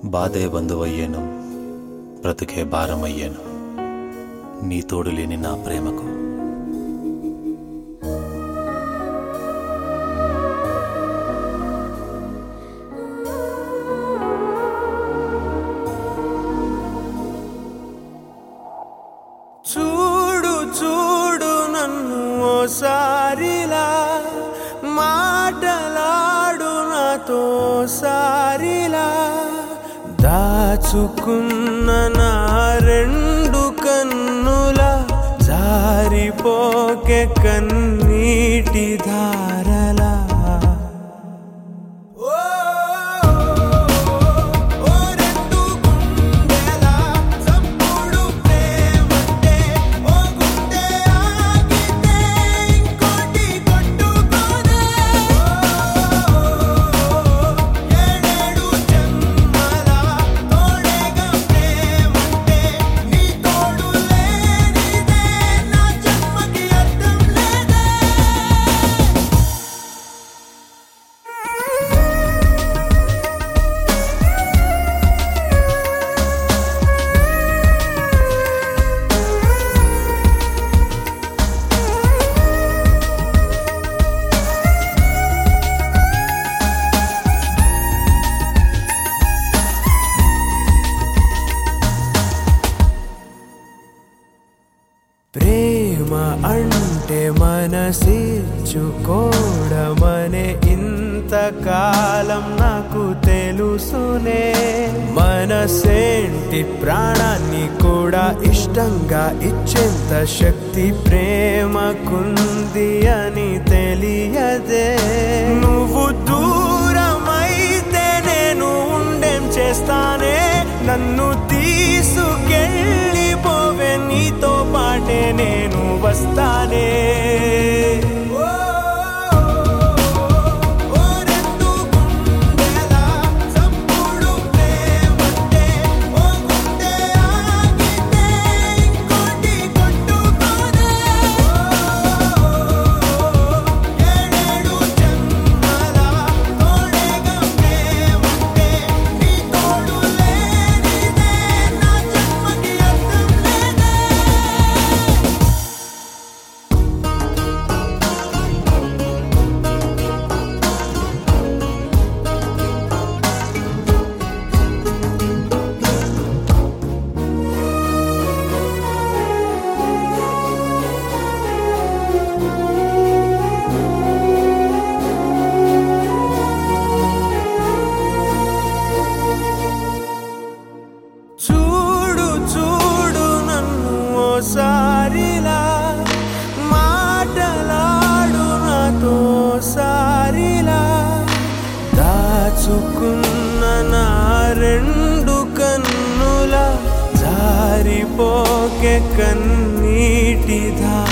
బాధే బంధువయ్యాను బ్రతుకే భారమయ్యాను నీ తోడు లేని నా ప్రేమకు చూడు చూడు నన్ను ఓసారిలా మాటలాడు నాతో సారిలా దాచుకున్న నా రెండు కన్నుల జారిపోకే కన్నీటి ధారలా ఓ ఓ రెండు గుండెల చప్పుడు ప్రేమంటే ఓ గుండె ఆగితే ఇంకోటి కొట్టుకోనే ఏడేడు జన్మల తోడేగా ప్రేమంటే నీ తోడు లేనిదే నా జన్మకి అర్థం లేదే ప్రేమ అంటే మనసిచ్చుకోవడమనే ఇంతకాలం నాకు తెలుసునే మనసేంటి ప్రాణాన్ని కూడా ఇష్టంగా ఇచ్చేంత శక్తి ప్రేమకుంది అని తెలియదే నువ్వు దూరమైతే నేను ఉండేం చేస్తానే నన్ను తీసుకెళ్ళిపోవే నీతో పాటే నేను వస్తానే ఓ రెండు గుండెల చప్పుడు ప్రేమంటే ఓ గుండె ఆగితే ఇంకోటి కొట్టుకోనే ఏడేడు జన్మల తోడేగా ప్రేమంటే నీ తోడు లేనిదే నా జన్మకి అర్థం లేదే చూడు చూడు నన్ను ఓసారిలా మాటలాడు నాతో సారిలా దాచుకున్న నా రెండు కన్నుల జారిపోకే కన్నీటి ధార